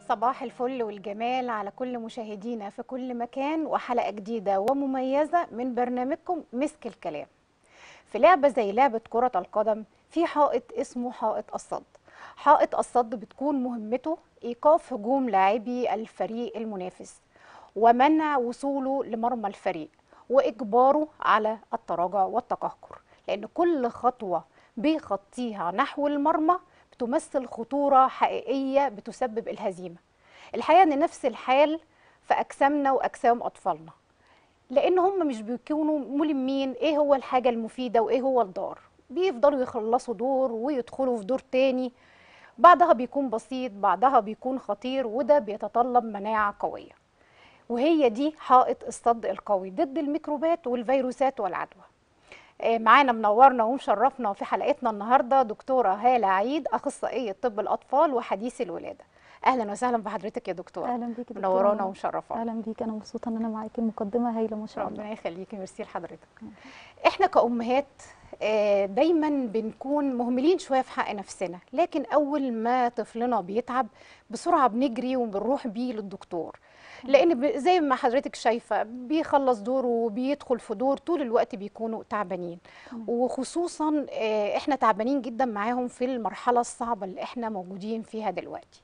صباح الفل والجمال على كل مشاهدينا في كل مكان وحلقة جديدة ومميزة من برنامجكم مسك الكلام في لعبة زي لعبة كرة القدم في حائط اسمه حائط الصد حائط الصد بتكون مهمته إيقاف هجوم لاعبي الفريق المنافس ومنع وصوله لمرمى الفريق وإجباره على التراجع والتقهقر لأن كل خطوة بيخطيها نحو المرمى بتمثل خطورة حقيقية بتسبب الهزيمة الحقيقة أن نفس الحال في أجسامنا وأجسام أطفالنا لأن هم مش بيكونوا ملمين إيه هو الحاجة المفيدة وإيه هو الضار بيفضلوا يخلصوا دور ويدخلوا في دور تاني بعضها بيكون بسيط بعضها بيكون خطير وده بيتطلب مناعة قوية وهي دي حائط الصد القوي ضد الميكروبات والفيروسات والعدوى آه، معانا منورنا ومشرفنا في حلقتنا النهارده دكتوره هاله عيد اخصائيه طب الاطفال وحديث الولاده اهلا وسهلا بحضرتك يا دكتوره اهلا بيكي دكتورة منورانا منى. ومشرفانا اهلا بيكي انا مبسوطه ان انا معاكي المقدمه هايله ما شاء الله ربنا يخليكي ميرسي لحضرتك احنا كأمهات آه، دايما بنكون مهملين شويه في حق نفسنا لكن اول ما طفلنا بيتعب بسرعه بنجري وبنروح بيه للدكتور لان ب- زي ما حضرتك شايفه بيخلص دوره وبيدخل في دور طول الوقت بيكونوا تعبانين وخصوصا آه، احنا تعبانين جدا معاهم في المرحله الصعبه اللي احنا موجودين فيها دلوقتي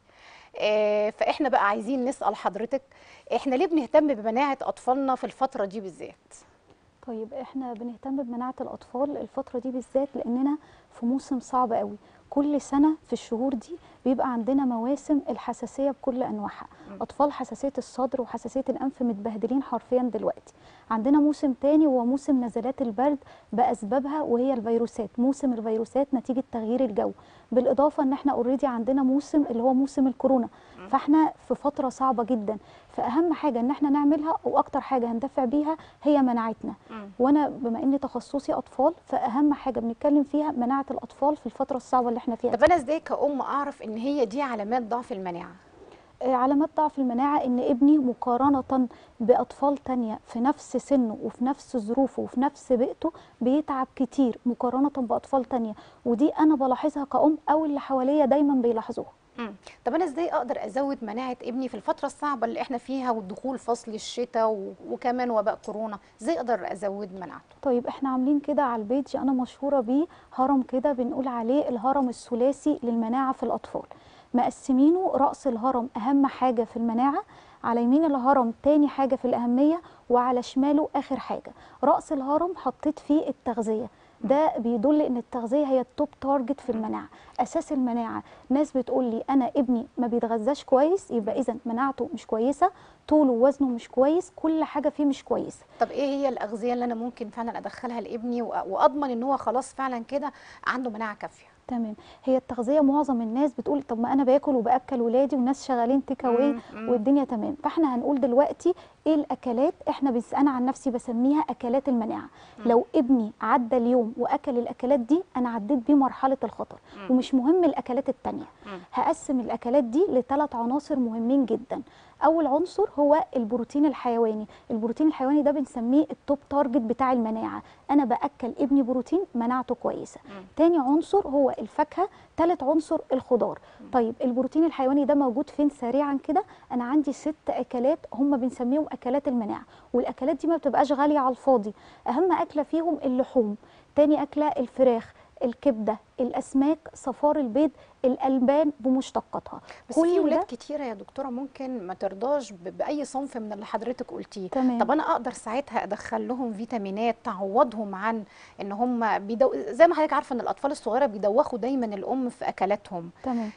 آه، فاحنا بقى عايزين نسال حضرتك احنا ليه بنهتم بمناعه اطفالنا في الفتره دي بالذات طيب احنا بنهتم بمناعه الاطفال الفتره دي بالذات لاننا في موسم صعب قوي كل سنه في الشهور دي بيبقى عندنا مواسم الحساسيه بكل انواعها اطفال حساسيه الصدر وحساسيه الانف متبهدلين حرفيا دلوقتي عندنا موسم تاني وهو موسم نزلات البرد باسبابها وهي الفيروسات موسم الفيروسات نتيجه تغيير الجو بالاضافه ان احنا اوريدي عندنا موسم اللي هو موسم الكورونا فاحنا في فتره صعبه جدا فاهم حاجه ان احنا نعملها واكتر حاجه هندفع بيها هي مناعتنا وانا بما اني تخصصي اطفال فاهم حاجه بنتكلم فيها مناعه الاطفال في الفتره الصعبه اللي احنا فيها طب انا ازاي كأم اعرف ان هي دي علامات ضعف المناعه آه، علامات ضعف المناعة إن ابني مقارنة بأطفال تانية في نفس سنه وفي نفس ظروفه وفي نفس بيئته بيتعب كتير مقارنة بأطفال تانية ودي أنا بلاحظها كأم أو اللي حواليا دايما بيلاحظوها مم. طب انا ازاي اقدر ازود مناعه ابني في الفتره الصعبه اللي احنا فيها والدخول فصل الشتاء و... وكمان وباء كورونا ازاي اقدر ازود مناعته طيب احنا عاملين كده على البيج أنا مشهورة بيه هرم كده بنقول عليه الهرم الثلاثي للمناعة في الأطفال مقسمينه رأس الهرم أهم حاجة في المناعة على يمين الهرم تاني حاجة في الأهمية وعلى شماله آخر حاجة رأس الهرم حطيت فيه التغذية ده بيدل ان التغذيه هي التوب تارجت في المناعه اساس المناعه ناس بتقول لي انا ابني ما بيتغذاش كويس يبقى اذا مناعته مش كويسه طوله ووزنه مش كويس كل حاجه فيه مش كويسه طب ايه هي الاغذيه اللي انا ممكن فعلا ادخلها لابني و... واضمن ان هو خلاص فعلا كده عنده مناعه كافيه تمام هي التغذيه معظم الناس بتقول طب ما انا باكل وباكل ولادي وناس شغالين تيك اواي مم، مم. والدنيا تمام فاحنا هنقول دلوقتي ايه الاكلات احنا بس انا عن نفسي بسميها اكلات المناعه لو ابني عدى اليوم واكل الاكلات دي انا عديت بيه مرحله الخطر ومش مهم الاكلات التانية مم. هقسم الاكلات دي لثلاث عناصر مهمين جدا اول عنصر هو البروتين الحيواني البروتين الحيواني ده بنسميه التوب تارجت بتاع المناعه انا باكل ابني بروتين مناعته كويسه تاني عنصر هو الفاكهه تالت عنصر الخضار طيب البروتين الحيواني ده موجود فين سريعا كده انا عندي ست اكلات هم بنسميهم اكلات المناعه والاكلات دي ما بتبقاش غاليه على الفاضي اهم اكله فيهم اللحوم تاني اكله الفراخ الكبده الاسماك صفار البيض الالبان بمشتقاتها بس في كل ولاد ده كتيره يا دكتوره ممكن ما ترضاش ب... باي صنف من اللي حضرتك قلتيه تمام. طب انا اقدر ساعتها ادخل لهم فيتامينات تعوضهم عن ان هم بيدو... زي ما حضرتك عارفه ان الاطفال الصغيره بيدوخوا دايما الام في اكلاتهم تمام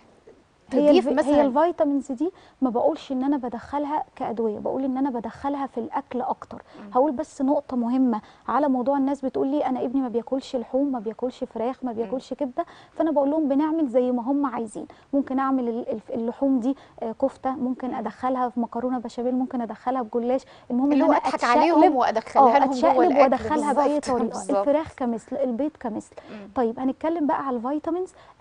هي تضيف الف... مثلا هي الفيتامينز دي ما بقولش ان انا بدخلها كادويه بقول ان انا بدخلها في الاكل اكتر هقول بس نقطه مهمه على موضوع الناس بتقول لي انا ابني ما بياكلش لحوم ما بياكلش فراخ ما بياكلش كبده فانا بقول لهم بنعمل زي ما هم عايزين ممكن اعمل ال- الف- اللحوم دي آه، كفته ممكن ادخلها في مكرونه بشاميل ممكن ادخلها في جلاش المهم اللي ان هو انا اضحك عليهم أتشقلب وادخلها اه لهم جوه اتشقلب الاكل وادخلها باي بالظبط، طريقه بالظبط. الفراخ كمثل البيض كمثل مم. طيب هنتكلم بقى على الفيتامينز انا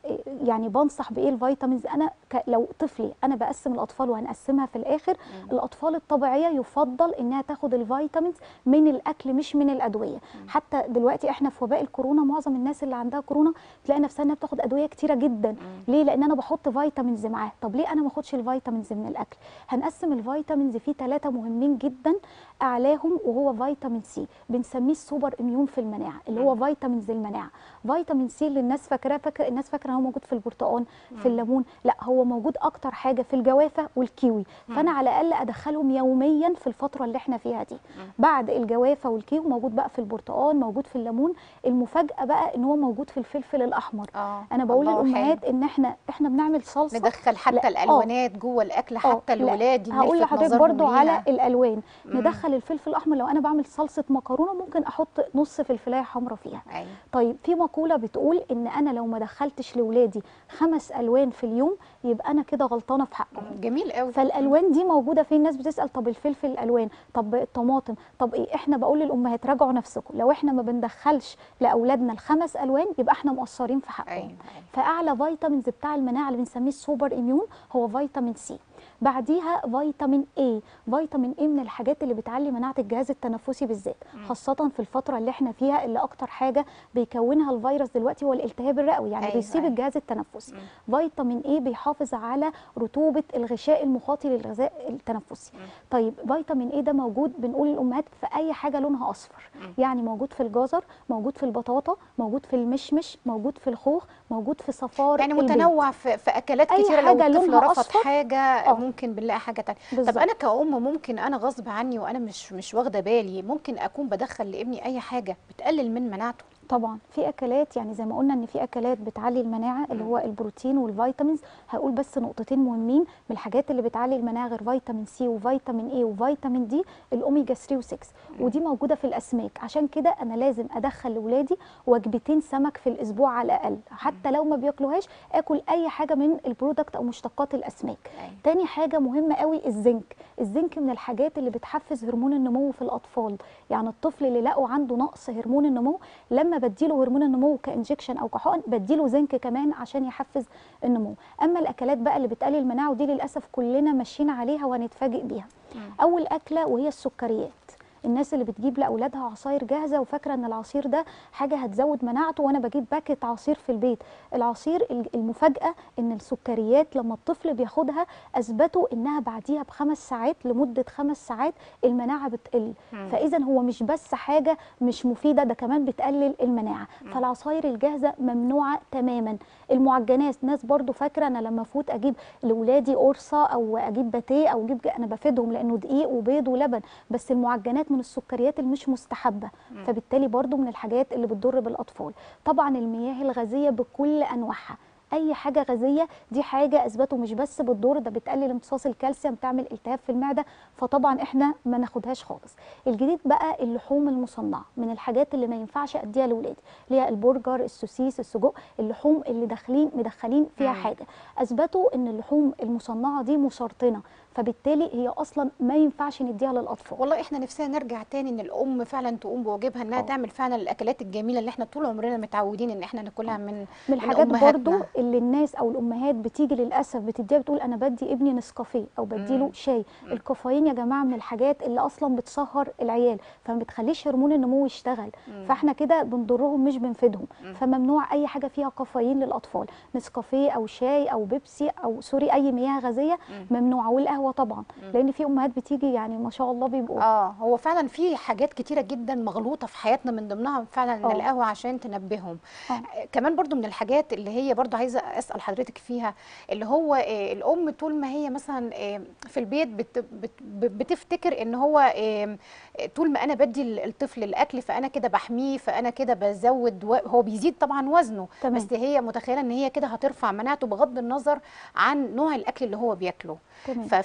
إيه، يعني بنصح بايه الفيتامينز انا ك... لو طفلي انا بقسم الاطفال وهنقسمها في الاخر الاطفال الطبيعيه يفضل انها تاخد الفيتامينز من الاكل مش من الادويه حتى دلوقتي احنا في وباء الكورونا معظم الناس اللي عندها كورونا تلاقي نفسها انها بتاخد ادويه كتيره جدا ليه لان انا بحط فيتامينز معاه طب ليه انا ما اخدش الفيتامينز من الاكل هنقسم الفيتامينز في ثلاثه مهمين جدا اعلاهم وهو فيتامين سي بنسميه السوبر اميون في المناعه اللي هو فيتامينز المناعه فيتامين سي اللي الناس فاكراه فاكره الناس فاكره ان هو موجود في البرتقال في الليمون لا هو موجود اكتر حاجه في الجوافه والكيوي فانا على الاقل ادخلهم يوميا في الفتره اللي احنا فيها دي بعد الجوافه والكيوي موجود بقى في البرتقال موجود في الليمون المفاجاه بقى ان هو موجود في الفلفل الاحمر اه انا بقول الله للامهات ان احنا احنا بنعمل صلصه ندخل حتى لا، آه. الالوانات جوه الاكل آه، حتى لا، الولاد هقول نلفت لحضرتك نظرهم برضو على ليها. الالوان مم. ندخل الفلفل الاحمر لو انا بعمل صلصه مكرونه ممكن احط نص فلفلايه حمراء فيها أيوة. طيب في مقوله بتقول ان انا لو ما دخلتش لاولادي خمس الوان في اليوم يبقى انا كده غلطانه في حقهم جميل قوي فالالوان دي موجوده في الناس بتسال طب الفلفل الالوان طب الطماطم طب ايه احنا بقول للامهات راجعوا نفسكم لو احنا ما بندخلش لاولادنا الخمس الوان يبقى احنا مقصرين في حقهم ايوه فاعلى فيتامينز بتاع المناعه اللي بنسميه السوبر اميون هو فيتامين سي بعديها فيتامين اي فيتامين اي من الحاجات اللي بتعلي مناعه الجهاز التنفسي بالذات خاصه في الفتره اللي احنا فيها اللي اكتر حاجه بيكونها الفيروس دلوقتي هو الالتهاب الرئوي يعني أيوة، بيصيب أيوة. الجهاز التنفسي فيتامين اي بيحافظ على رطوبه الغشاء المخاطي للغذاء التنفسي طيب فيتامين اي ده موجود بنقول للامهات في اي حاجه لونها اصفر يعني موجود في الجزر موجود في البطاطا موجود في المشمش موجود في الخوخ موجود في صفار يعني البيض. متنوع في, في اكلات أي كتيره لو حاجة الطفل لونها رفض أصفر. حاجه آه. ممكن بنلاقي حاجه تانية طب بالظبط. انا كأم ممكن انا غصب عني وانا مش مش واخده بالي ممكن اكون بدخل لابني اي حاجه بتقلل من مناعته طبعا في اكلات يعني زي ما قلنا ان في اكلات بتعلي المناعه اللي هو البروتين والفيتامينز هقول بس نقطتين مهمين من الحاجات اللي بتعلي المناعه غير فيتامين سي وفيتامين اي وفيتامين دي الاوميجا 3 و6 ودي موجوده في الاسماك عشان كده انا لازم ادخل لاولادي وجبتين سمك في الاسبوع على الاقل حتى لو ما بياكلوهاش اكل اي حاجه من البرودكت او مشتقات الاسماك أيوة. تاني حاجه مهمه قوي الزنك الزنك من الحاجات اللي بتحفز هرمون النمو في الاطفال يعني الطفل اللي لقوا عنده نقص هرمون النمو لما بديله هرمون النمو كانجكشن او كحقن بديله زنك كمان عشان يحفز النمو اما الاكلات بقى اللي بتقلل المناعه ودي للاسف كلنا ماشيين عليها وهنتفاجئ بيها اول اكله وهي السكريات الناس اللي بتجيب لاولادها عصاير جاهزه وفاكره ان العصير ده حاجه هتزود مناعته وانا بجيب باكت عصير في البيت العصير ال- المفاجاه ان السكريات لما الطفل بياخدها اثبتوا انها بعديها بخمس ساعات لمده خمس ساعات المناعه بتقل فاذا هو مش بس حاجه مش مفيده ده كمان بتقلل المناعه فالعصاير الجاهزه ممنوعه تماما المعجنات ناس برضو فاكره انا لما افوت اجيب لاولادي قرصه او اجيب باتيه او اجيب انا بفيدهم لانه دقيق وبيض ولبن بس المعجنات من السكريات المش مستحبه فبالتالي برضو من الحاجات اللي بتضر بالاطفال طبعا المياه الغازيه بكل انواعها اي حاجه غازيه دي حاجه اثبتوا مش بس بتضر ده بتقلل امتصاص الكالسيوم تعمل التهاب في المعده فطبعا احنا ما ناخدهاش خالص الجديد بقى اللحوم المصنعه من الحاجات اللي ما ينفعش اديها لاولادي اللي هي البرجر السوسيس السجق اللحوم اللي داخلين مدخلين فيها مم. حاجه اثبتوا ان اللحوم المصنعه دي مسرطنه فبالتالي هي اصلا ما ينفعش نديها للاطفال والله احنا نفسنا نرجع تاني ان الام فعلا تقوم بواجبها انها آه. تعمل فعلا الاكلات الجميله اللي احنا طول عمرنا متعودين ان احنا ناكلها من من الحاجات أمهاتنا. برضو اللي الناس او الامهات بتيجي للاسف بتديها بتقول انا بدي ابني نسكافيه او بديله مم. شاي الكافيين يا جماعه من الحاجات اللي اصلا بتسهر العيال فما بتخليش هرمون النمو يشتغل فاحنا كده بنضرهم مش بنفيدهم فممنوع اي حاجه فيها كافيين للاطفال نسكافيه او شاي او بيبسي او سوري اي مياه غازيه ممنوعه والقهوه طبعا لان في امهات بتيجي يعني ما شاء الله بيبقوا اه هو فعلا في حاجات كتيره جدا مغلوطه في حياتنا من ضمنها فعلا ان آه. القهوه عشان تنبههم آه. آه، كمان برضو من الحاجات اللي هي برضو عايزه اسال حضرتك فيها اللي هو آه، الام طول ما هي مثلا آه، في البيت بت بت بتفتكر ان هو آه، طول ما انا بدي الطفل الاكل فانا كده بحميه فانا كده بزود و... هو بيزيد طبعا وزنه تمام. بس هي متخيله ان هي كده هترفع مناعته بغض النظر عن نوع الاكل اللي هو بياكله تمام. ف...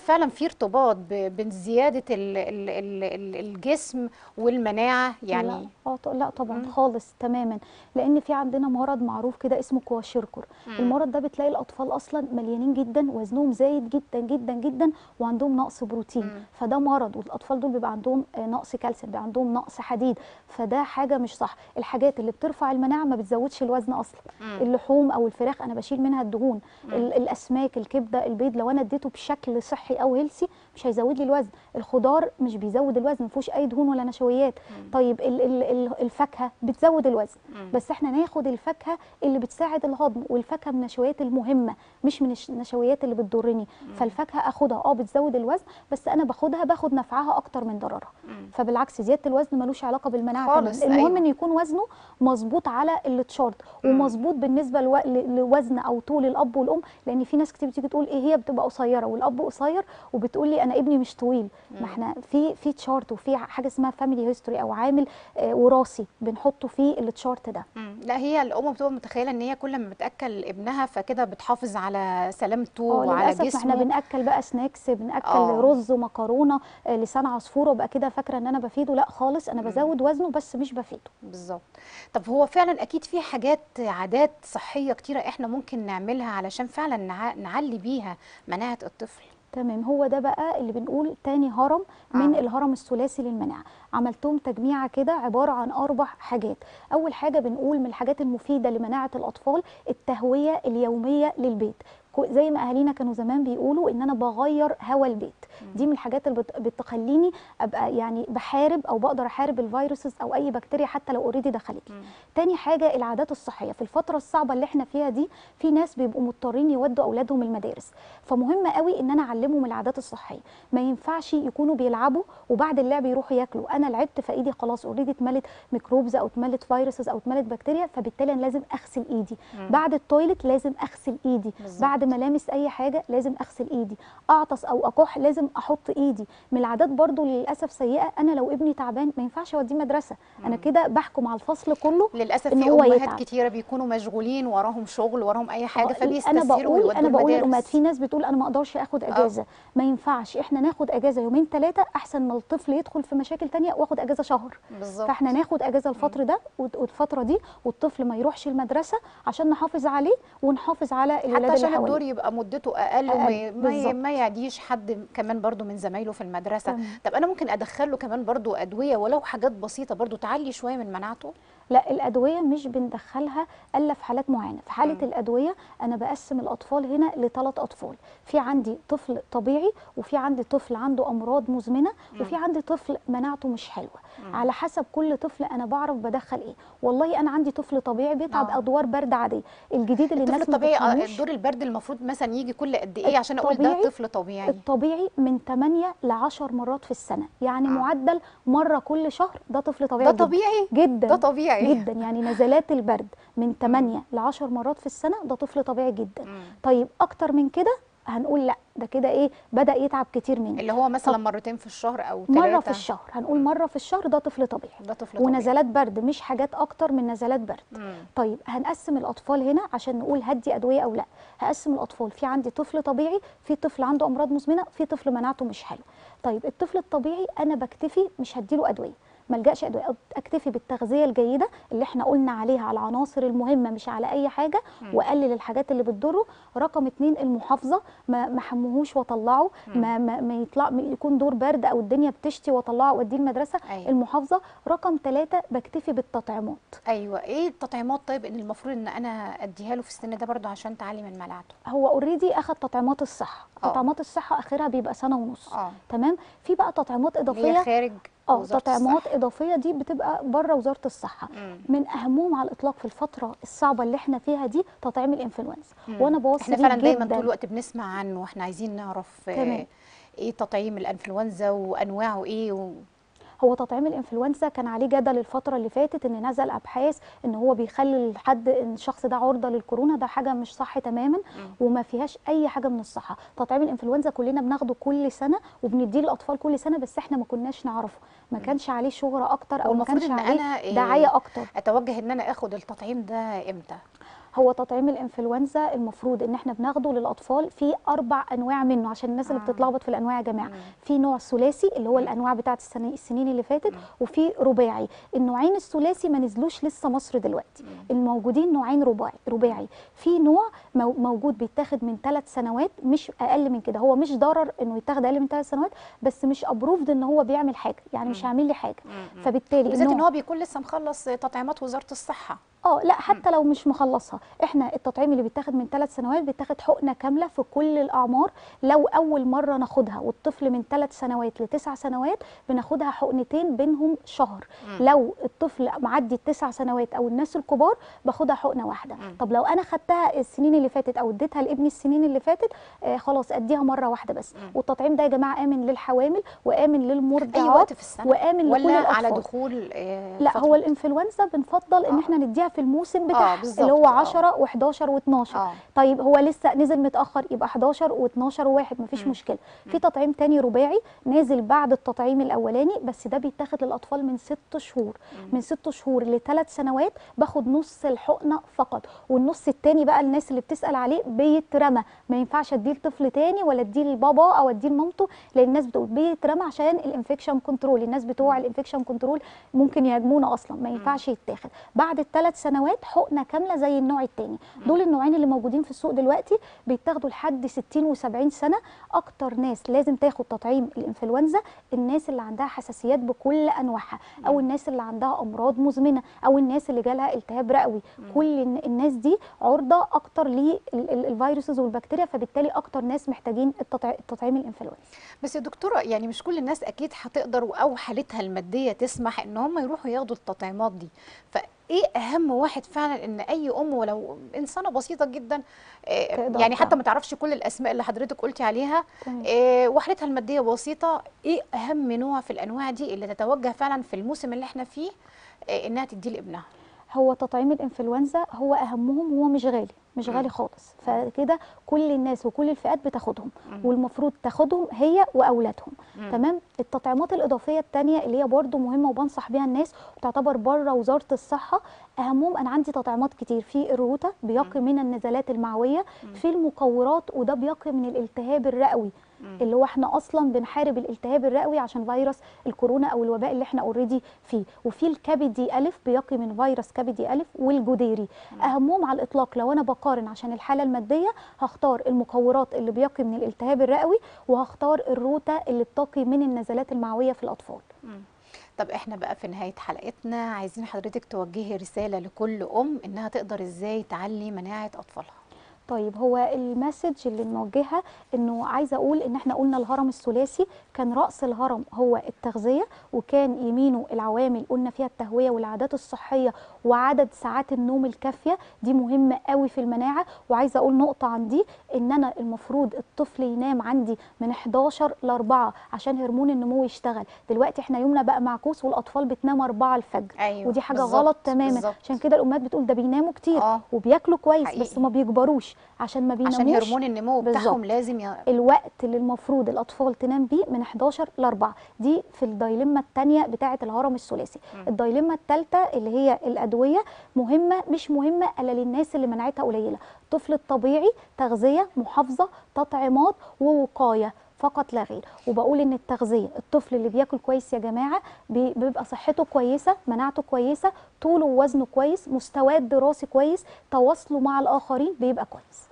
فعلا في ارتباط ب- بين زياده ال ال ال ال الجسم والمناعه لا يعني اه ط- لا طبعا مم. خالص تماما لان في عندنا مرض معروف كده اسمه كواشيركور مم. المرض ده بتلاقي الاطفال اصلا مليانين جدا وزنهم زايد جدا جدا جدا وعندهم نقص بروتين مم. فده مرض والاطفال دول بيبقى عندهم آه، نقص كالسيوم بيبقى عندهم نقص حديد فده حاجه مش صح الحاجات اللي بترفع المناعه ما بتزودش الوزن اصلا مم. اللحوم او الفراخ انا بشيل منها الدهون مم. ال- الاسماك الكبده البيض لو انا اديته بشكل صحي او هيلسي مش هيزود لي الوزن الخضار مش بيزود الوزن ما فيهوش اي دهون ولا نشويات مم. طيب ال ال ال الفاكهه بتزود الوزن مم. بس احنا ناخد الفاكهه اللي بتساعد الهضم والفاكهه من النشويات المهمه مش من الش- النشويات اللي بتضرني فالفاكهه اخدها اه بتزود الوزن بس انا باخدها باخد نفعها اكتر من ضررها مم. فبالعكس زياده الوزن ملوش علاقه بالمناعه خالص، تماما المهم أيوة. ان يكون وزنه مظبوط على التشارت مم. ومظبوط بالنسبه لو... ل- لوزن او طول الاب والام لان في ناس كتير بتيجي تقول ايه هي بتبقى قصيره والاب قصير وبتقول لي انا ابني مش طويل مم. ما احنا في في تشارت وفي حاجه اسمها فاميلي هيستوري او عامل آه وراثي بنحطه في التشارت ده مم. لا هي الام بتبقى متخيله ان هي كل ما بتاكل ابنها فكده بتحافظ على سلامته اه وعلى للاسف ما احنا جسمه بناكل بقى سناكس بناكل آه. رز ومكرونه آه لسان عصفور وبقى كده فاكره ان انا بفيده لا خالص انا مم. بزود وزنه بس مش بفيده بالظبط طب هو فعلا اكيد في حاجات عادات صحيه كتيره احنا ممكن نعملها علشان فعلا نع... نعلي بيها مناعه الطفل تمام هو ده بقى اللي بنقول تاني هرم من آه. الهرم الثلاثي للمناعه عملتهم تجميعه كده عباره عن اربع حاجات اول حاجه بنقول من الحاجات المفيده لمناعه الاطفال التهويه اليوميه للبيت كو- زي ما اهالينا كانوا زمان بيقولوا ان انا بغير هوا البيت دي من الحاجات اللي بت- بتخليني ابقى يعني بحارب او بقدر احارب الفيروسز او اي بكتيريا حتى لو اوريدي دخلت لي مم. تاني حاجة العادات الصحية في الفترة الصعبة اللي احنا فيها دي في ناس بيبقوا مضطرين يودوا أولادهم المدارس فمهم قوي إن أنا أعلمهم العادات الصحية ما ينفعش يكونوا بيلعبوا وبعد اللعب يروحوا ياكلوا أنا لعبت فإيدي خلاص اوريدي اتملت ميكروبز أو اتملت فيروسز أو اتملت بكتيريا فبالتالي أنا لازم أغسل إيدي مم. بعد التويلت لازم أغسل إيدي بالظبط. بعد ما لامس أي حاجة لازم أغسل إيدي أعطس أو أكح لازم أحط إيدي من العادات برضو للأسف سيئة أنا لو ابني تعبان ما ينفعش أوديه مدرسة أنا مم. كده بحكم على الفصل كله للاسف إن في هو امهات يتعب. كتيره بيكونوا مشغولين وراهم شغل وراهم اي حاجه آه، فبيستسهلوا انا بقول ويودوا انا بقول المدارس. للامهات في ناس بتقول انا ما اقدرش اخد اجازه ما ينفعش احنا ناخد اجازه يومين ثلاثه احسن ما الطفل يدخل في مشاكل تانية واخد اجازه شهر بالظبط فاحنا ناخد اجازه الفتره ده والت- والفتره دي والطفل ما يروحش المدرسه عشان نحافظ عليه ونحافظ على حتى الولاد اللي عشان حواليه الدور يبقى مدته اقل وما أقل، ي- ما, ي- بالظبط. ما يعديش حد كمان برضو من زمايله في المدرسه تمام. طب انا ممكن ادخل له كمان برضو ادويه ولو حاجات بسيطه برضو تعلي شويه من مناعته لا الادويه مش بندخلها الا في حالات معينه في حاله مم. الادويه انا بقسم الاطفال هنا لثلاث اطفال في عندي طفل طبيعي وفي عندي طفل عنده امراض مزمنه وفي عندي طفل مناعته مش حلوه مم. على حسب كل طفل انا بعرف بدخل ايه والله انا عندي طفل طبيعي بيتعب آه. ادوار برد عاديه الجديد اللي الطفل الناس ما الطبيعي آه، بتفهموش الدور البرد المفروض مثلا يجي كل قد ايه عشان اقول ده الطبيعي- طفل طبيعي الطبيعي من 8 ل 10 مرات في السنه يعني آه. معدل مره كل شهر ده طفل طبيعي ده جداً. طبيعي جدا ده طبيعي جدا يعني نزلات البرد من 8 ل 10 مرات في السنه ده طفل طبيعي جدا مم. طيب اكتر من كده هنقول لا ده كده ايه بدا يتعب كتير مني اللي هو مثلا طب مرتين في الشهر او ثلاثه مره في الشهر هنقول مره في الشهر ده طفل طبيعي ده طفل طبيعي ونزلات برد مش حاجات اكتر من نزلات برد مم. طيب هنقسم الاطفال هنا عشان نقول هدي ادويه او لا هقسم الاطفال في عندي طفل طبيعي في طفل عنده امراض مزمنه في طفل مناعته مش حلوه طيب الطفل الطبيعي انا بكتفي مش هديله ادويه ملجاش ادويه اكتفي بالتغذيه الجيده اللي احنا قلنا عليها على العناصر المهمه مش على اي حاجه مم. واقلل الحاجات اللي بتضره رقم اتنين المحافظه ما ما حموهوش واطلعه مم. ما, ما, ما يطلع ما يكون دور برد او الدنيا بتشتي واطلعه واوديه المدرسه أيوة. المحافظه رقم ثلاثة بكتفي بالتطعيمات ايوه ايه التطعيمات طيب ان المفروض ان انا اديها له في السن ده برضو عشان تعلي من مناعته هو اوريدي اخد تطعيمات الصحه آه. تطعيمات الصحه اخرها بيبقى سنه ونص اه تمام في بقى تطعيمات اللي هي اضافيه خارج اه وزارة تطعيمات الصحة. اضافيه دي بتبقى بره وزاره الصحه مم. من اهمهم على الاطلاق في الفتره الصعبه اللي احنا فيها دي تطعيم الانفلونزا مم. وانا بوصي احنا بيه فعلا دايما جداً. طول الوقت بنسمع عنه واحنا عايزين نعرف آه، تمام. ايه تطعيم الانفلونزا وانواعه ايه و... هو تطعيم الانفلونزا كان عليه جدل الفتره اللي فاتت ان نزل ابحاث ان هو بيخلي الحد ان الشخص ده عرضه للكورونا ده حاجه مش صح تماما وما فيهاش اي حاجه من الصحه تطعيم الانفلونزا كلنا بناخده كل سنه وبنديه للاطفال كل سنه بس احنا ما كناش نعرفه ما كانش عليه شهره اكتر او ما والمفروض كانش ان عليه انا إيه، دعايه اكتر اتوجه ان انا اخد التطعيم ده امتى هو تطعيم الانفلونزا المفروض ان احنا بناخده للاطفال في اربع انواع منه عشان الناس اللي آه. بتتلخبط في الانواع يا جماعه مم. في نوع ثلاثي اللي هو الانواع بتاعه السنة السنين اللي فاتت وفي رباعي النوعين الثلاثي ما نزلوش لسه مصر دلوقتي الموجودين نوعين رباعي رباعي في نوع مو- موجود بيتاخد من ثلاث سنوات مش اقل من كده هو مش ضرر انه يتاخد اقل من ثلاث سنوات بس مش ابروفد ان هو بيعمل حاجه يعني مش هيعمل لي حاجه فبالتالي بالذات ان النوع- هو بيكون لسه مخلص تطعيمات وزاره الصحه اه لا حتى لو مش مخلصها احنا التطعيم اللي بيتاخد من ثلاث سنوات بيتاخد حقنه كامله في كل الاعمار لو اول مره ناخدها والطفل من ثلاث سنوات لتسع سنوات بناخدها حقنتين بينهم شهر لو الطفل معدي التسع سنوات او الناس الكبار باخدها حقنه واحده طب لو انا خدتها السنين اللي فاتت او اديتها لابني السنين اللي فاتت آه خلاص اديها مره واحده بس والتطعيم ده يا جماعه امن للحوامل وامن للمرضعات اي وقت في السنه وامن لكل ولا الاطفال على دخول آه، لا فترة؟ هو الانفلونزا بنفضل ان آه. احنا نديها في الموسم بتاعها بالظبط، اللي هو آه. 10 و11 و12 آه. طيب هو لسه نزل متاخر يبقى 11 و12 و1 مفيش مشكله في تطعيم تاني رباعي نازل بعد التطعيم الاولاني بس ده بيتاخد للاطفال من 6 شهور من 6 شهور لثلاث سنوات باخد نص الحقنه فقط والنص التاني بقى الناس اللي بتسال عليه بيترمى ما ينفعش اديه لطفل تاني ولا اديه لبابا او اديه لمامته لان الناس بتقول بيترمى عشان الانفكشن كنترول الناس بتوع الانفكشن كنترول ممكن يهاجمونا اصلا ما ينفعش يتاخد بعد الثلاث سنوات حقنه كامله زي النوع الثاني دول النوعين اللي موجودين في السوق دلوقتي بيتاخدوا لحد 60 و70 سنه اكتر ناس لازم تاخد تطعيم الانفلونزا الناس اللي عندها حساسيات بكل انواعها او الناس اللي عندها امراض مزمنه او الناس اللي جالها التهاب رئوي كل الن- الناس دي عرضه اكتر للفيروسز والبكتيريا فبالتالي اكتر ناس محتاجين التطع- التطعيم الانفلونزا بس يا دكتوره يعني مش كل الناس اكيد هتقدر او حالتها الماديه تسمح ان هم يروحوا ياخدوا التطعيمات دي فايه اهم واحد فعلا ان اي ام ولو انسانه بسيطه جدا آه، تقدر يعني حتى تعمل. ما تعرفش كل الاسماء اللي حضرتك قلتي عليها تمام. آه، وحالتها الماديه بسيطه ايه اهم نوع في الانواع دي اللي تتوجه فعلا في الموسم اللي احنا فيه آه، انها تديه لابنها هو تطعيم الانفلونزا هو اهمهم هو مش غالي مش غالي خالص فكده كل الناس وكل الفئات بتاخدهم والمفروض تاخدهم هي واولادهم تمام التطعيمات الاضافيه الثانيه اللي هي برضو مهمه وبنصح بيها الناس وتعتبر بره وزاره الصحه اهمهم انا عندي تطعيمات كتير في الروتا بيقي من النزلات المعويه في المقورات وده بيقي من الالتهاب الرئوي اللي هو احنا اصلا بنحارب الالتهاب الرئوي عشان فيروس الكورونا او الوباء اللي احنا اوريدي فيه وفي الكبدي الف بيقي من فيروس كبدي الف والجديري اهمهم على الاطلاق لو انا بقارن عشان الحاله الماديه هختار المقورات اللي بيقي من الالتهاب الرئوي وهختار الروتا اللي بتقي من النزلات المعويه في الاطفال طب احنا بقى في نهايه حلقتنا عايزين حضرتك توجهي رساله لكل ام انها تقدر ازاي تعلي مناعه اطفالها طيب هو المسج اللي نوجهها انه عايزه اقول ان احنا قلنا الهرم الثلاثي كان راس الهرم هو التغذيه وكان يمينه العوامل قلنا فيها التهويه والعادات الصحيه وعدد ساعات النوم الكافيه دي مهمه قوي في المناعه وعايزه اقول نقطه عن دي ان انا المفروض الطفل ينام عندي من 11 ل 4 عشان هرمون النمو يشتغل دلوقتي احنا يومنا بقى معكوس والاطفال بتنام 4 الفجر أيوة، ودي حاجه بالظبط، غلط تماما بالظبط. عشان كده الامهات بتقول ده بيناموا كتير آه. وبياكلوا كويس حقيقي. بس ما بيكبروش عشان ما بيناموش عشان هرمون النمو بتاعهم بالظبط. لازم ي... الوقت اللي المفروض الاطفال تنام بيه من 11 ل 4 دي في الدايلما الثانيه بتاعه الهرم الثلاثي الدايلما الثالثه اللي هي الادويه مهمه مش مهمه الا للناس اللي مناعتها قليله الطفل الطبيعي تغذيه محافظه تطعيمات ووقايه فقط لا غير وبقول ان التغذيه الطفل اللي بياكل كويس يا جماعه بي- بيبقى صحته كويسه مناعته كويسه طوله ووزنه كويس مستواه الدراسي كويس تواصله مع الاخرين بيبقى كويس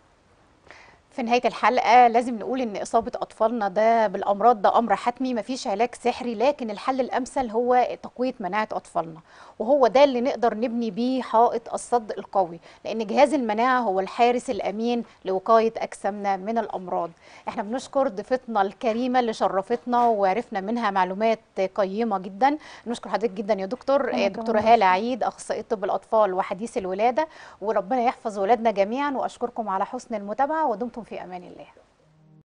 في نهاية الحلقة لازم نقول إن إصابة أطفالنا ده بالأمراض ده أمر حتمي مفيش علاج سحري لكن الحل الأمثل هو تقوية مناعة أطفالنا وهو ده اللي نقدر نبني بيه حائط الصد القوي لأن جهاز المناعة هو الحارس الأمين لوقاية أجسامنا من الأمراض احنا بنشكر ضيفتنا الكريمة اللي شرفتنا وعرفنا منها معلومات قيمة جدا نشكر حضرتك جدا يا دكتور أنا آه، كمان دكتورة هالة عيد أخصائية طب الأطفال وحديث الولادة وربنا يحفظ ولادنا جميعا وأشكركم على حسن المتابعة ودمتم في أمان الله